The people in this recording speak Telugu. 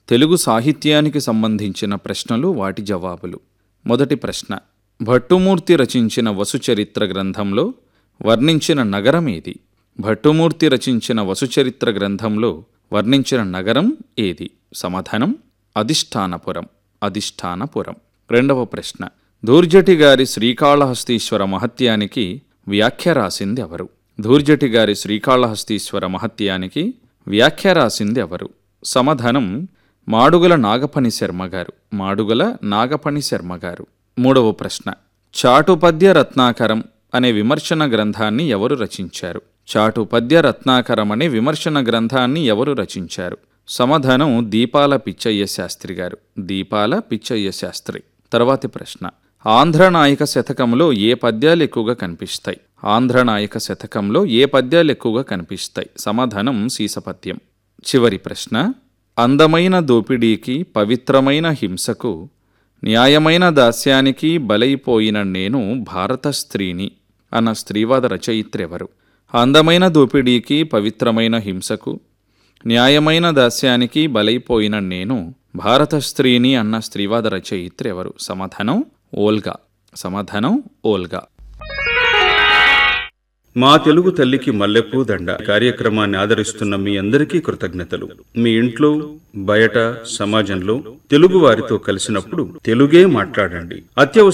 తెలుగు సాహిత్యానికి సంబంధించిన ప్రశ్నలు వాటి జవాబులు మొదటి ప్రశ్న భట్టుమూర్తి రచించిన వసుచరిత్ర గ్రంథంలో వర్ణించిన నగరం ఏది భట్టుమూర్తి రచించిన వసుచరిత్ర గ్రంథంలో వర్ణించిన నగరం ఏది సమాధానం అధిష్టానపురం అధిష్టానపురం రెండవ ప్రశ్న ధూర్జటి గారి శ్రీకాళహస్తీశ్వర మహత్యానికి వ్యాఖ్య రాసింది ఎవరు ధూర్జటి గారి శ్రీకాళహస్తీశ్వర మహత్యానికి వ్యాఖ్య రాసింది ఎవరు సమాధానం మాడుగుల నాగపణి శర్మ గారు మాడుగుల నాగపణి శర్మ గారు మూడవ ప్రశ్న చాటుపద్య రత్నాకరం అనే విమర్శన గ్రంథాన్ని ఎవరు రచించారు చాటుపద్య రత్నాకరం అనే విమర్శన గ్రంథాన్ని ఎవరు రచించారు సమాధానం దీపాల పిచ్చయ్య శాస్త్రి గారు దీపాల పిచ్చయ్య శాస్త్రి తర్వాతి ప్రశ్న ఆంధ్రనాయక శతకంలో ఏ పద్యాలు ఎక్కువగా కనిపిస్తాయి ఆంధ్రనాయక శతకంలో ఏ పద్యాలు ఎక్కువగా కనిపిస్తాయి సమాధానం సీసపద్యం చివరి ప్రశ్న అందమైన దోపిడీకి పవిత్రమైన హింసకు న్యాయమైన దాస్యానికి బలైపోయిన నేను భారత స్త్రీని అన్న స్త్రీవాద రచయిత్రెవరు అందమైన దోపిడీకి పవిత్రమైన హింసకు న్యాయమైన దాస్యానికి బలైపోయిన నేను భారత స్త్రీని అన్న స్త్రీవాద రచయిత్రెవరు సమాధానం ఓల్గా సమాధానం ఓల్గా మా తెలుగు తల్లికి మల్లెపూ దండ కార్యక్రమాన్ని ఆదరిస్తున్న మీ అందరికీ కృతజ్ఞతలు మీ ఇంట్లో బయట సమాజంలో తెలుగు వారితో కలిసినప్పుడు తెలుగే మాట్లాడండి అత్యవసర